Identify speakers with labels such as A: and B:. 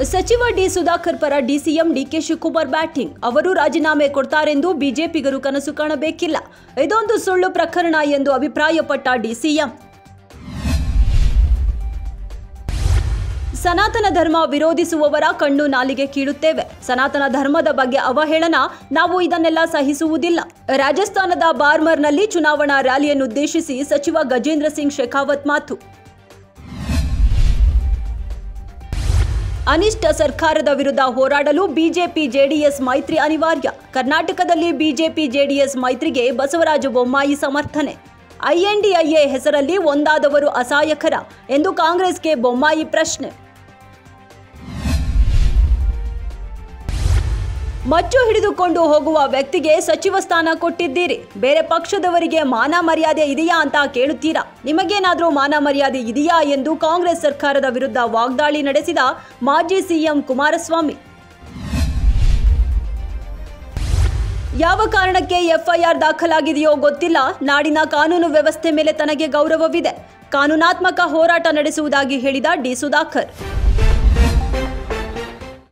A: ಸಚಿವ ಡಿ ಸುಧಾಕರ್ ಪರ DCM DK Shivakumar batting ಅವರು ರಾಜೀನಾಮೆ ಕೊಡ್ತಾರೆಂದು ಬಿಜೆಪಿಗರು ಕನಸು ಕಾಣಬೇಕಿಲ್ಲ ಇದೊಂದು ಸುಳ್ಳು ಪ್ರಕರಣ ಎಂದು ಅಭಿಪ್ರಾಯಪಟ್ಟ ಡಿಸಿಎಂ ಸನಾತನ ಧರ್ಮ ವಿರೋಧಿಸುವವರ ಕಣ್ಣು ನಾಲಿಗೆ ಕೀಳುತ್ತೇವೆ ಸನಾತನ ಧರ್ಮದ ಬಗ್ಗೆ ಅವಹೇಳನ ನಾವು ಇದನ್ನೆಲ್ಲ ಸಹಿಸುವುದಿಲ್ಲ ರಾಜಸ್ಥಾನದ ಬಾರ್ಮರ್ನಲ್ಲಿ ಚುನಾವಣಾ ರ್ಯಾಲಿಯನ್ನುದ್ದೇಶಿಸಿ ಸಚಿವ ಗಜೇಂದ್ರ ಸಿಂಗ್ ಶೆಖಾವತ್ ಮಾತು ಅನಿಷ್ಟ ಸರ್ಕಾರದ ವಿರುದ್ಧ ಹೋರಾಡಲು ಬಿಜೆಪಿ ಜೆಡಿಎಸ್ ಮೈತ್ರಿ ಅನಿವಾರ್ಯ ಕರ್ನಾಟಕದಲ್ಲಿ ಬಿಜೆಪಿ ಜೆಡಿಎಸ್ ಮೈತ್ರಿಗೆ ಬಸವರಾಜ ಬೊಮ್ಮಾಯಿ ಸಮರ್ಥನೆ ಐಎನ್ಡಿಐಎ ಹೆಸರಲ್ಲಿ ಒಂದಾದವರು ಅಸಹಾಯಕರ ಎಂದು ಕಾಂಗ್ರೆಸ್ಗೆ ಬೊಮ್ಮಾಯಿ ಪ್ರಶ್ನೆ ಮಚ್ಚು ಹಿಡಿದುಕೊಂಡು ಹೋಗುವ ವ್ಯಕ್ತಿಗೆ ಸಚಿವ ಸ್ಥಾನ ಕೊಟ್ಟಿದ್ದೀರಿ ಬೇರೆ ಪಕ್ಷದವರಿಗೆ ಮಾನ ಮರ್ಯಾದೆ ಇದೆಯಾ ಅಂತ ಕೇಳುತ್ತೀರಾ ನಿಮಗೇನಾದರೂ ಮಾನ ಮರ್ಯಾದೆ ಇದೆಯಾ ಎಂದು ಕಾಂಗ್ರೆಸ್ ಸರ್ಕಾರದ ವಿರುದ್ಧ ವಾಗ್ದಾಳಿ ನಡೆಸಿದ ಮಾಜಿ ಸಿಎಂ ಕುಮಾರಸ್ವಾಮಿ ಯಾವ ಕಾರಣಕ್ಕೆ ಎಫ್ಐಆರ್ ದಾಖಲಾಗಿದೆಯೋ ಗೊತ್ತಿಲ್ಲ ನಾಡಿನ ಕಾನೂನು ವ್ಯವಸ್ಥೆ ಮೇಲೆ ತನಗೆ ಗೌರವವಿದೆ ಕಾನೂನಾತ್ಮಕ ಹೋರಾಟ ನಡೆಸುವುದಾಗಿ ಹೇಳಿದ ಡಿ ಸುಧಾಕರ್